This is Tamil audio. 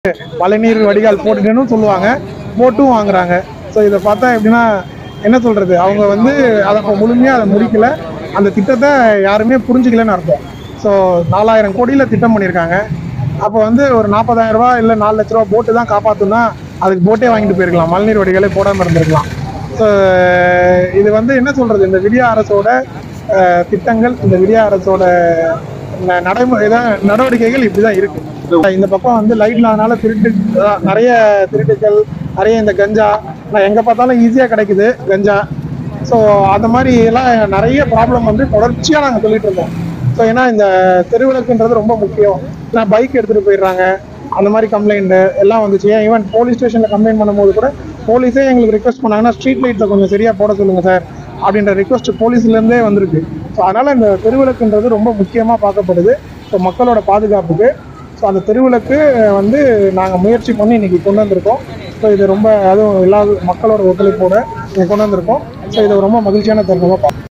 மழைநீர் வடிகால் போட்டுட்டேன்னு சொல்லுவாங்க போட்டும் வாங்குறாங்க ஸோ இதை பார்த்தா எப்படின்னா என்ன சொல்றது அவங்க வந்து அதை இப்போ முழுமையாக அதை முடிக்கல அந்த திட்டத்தை யாருமே புரிஞ்சுக்கலன்னு அர்த்தம் ஸோ நாலாயிரம் கோடியில் திட்டம் பண்ணியிருக்காங்க அப்போ வந்து ஒரு நாற்பதாயிரம் ரூபாய் இல்லை நாலு லட்ச ரூபா போட்டு தான் காப்பாற்றுனா அதுக்கு போட்டே வாங்கிட்டு போயிருக்கலாம் மழைநீர் வடிகாலே போடாமல் இருந்திருக்கலாம் ஸோ இது வந்து என்ன சொல்றது இந்த விடிய அரசோட அஹ், திட்டங்கள் இந்த விடிய அரசோட ந- நடைமுறை தான் நடவடிக்கைகள் இப்படி தான் இருக்கு இந்த பக்கம் வந்து லைட் இல்லாதனால திருட்டு அதான் நிறைய திருட்டுகள் நிறைய இந்த கஞ்சா நான் எங்கே பார்த்தாலும் ஈஸியாக கிடைக்குது கஞ்சா ஸோ அந்த மாதிரி எல்லாம் நிறைய ப்ராப்ளம் வந்து தொடர்ச்சியாக நாங்கள் சொல்லிட்டு இருந்தோம் ஸோ ஏன்னா இந்த தெருவிளக்குன்றது ரொம்ப முக்கியம் நான் பைக் எடுத்துகிட்டு போயிடுறாங்க அந்த மாதிரி கம்ப்ளைண்ட் எல்லாம் வந்துச்சு ஏன் ஈவன் போலீஸ் ஸ்டேஷனில் கம்ப்ளைண்ட் பண்ணும்போது கூட போலீஸே எங்களுக்கு ரிக்வஸ்ட் பண்ணாங்கன்னா ஸ்ட்ரீட் லைட்டில் கொஞ்சம் சரியாக போட சொல்லுங்கள் சார் அப்படின்ற ரிக்வஸ்ட் போலீஸ்லேருந்தே வந்திருக்கு ஸோ அதனால் இந்த தெருவிளக்குன்றது ரொம்ப முக்கியமாக பார்க்கப்படுது ஸோ மக்களோட பாதுகாப்புக்கு ஸோ அந்த தெருவிளக்கு வந்து நாங்கள் முயற்சி பண்ணி இன்னைக்கு கொண்டு வந்திருக்கோம் ஸோ இது ரொம்ப அதுவும் எல்லா மக்களோட ஒத்துழைப்போட இங்க கொண்டு வந்திருக்கோம் ஸோ இது ரொம்ப மகிழ்ச்சியான தருணமாக பார்க்கணும்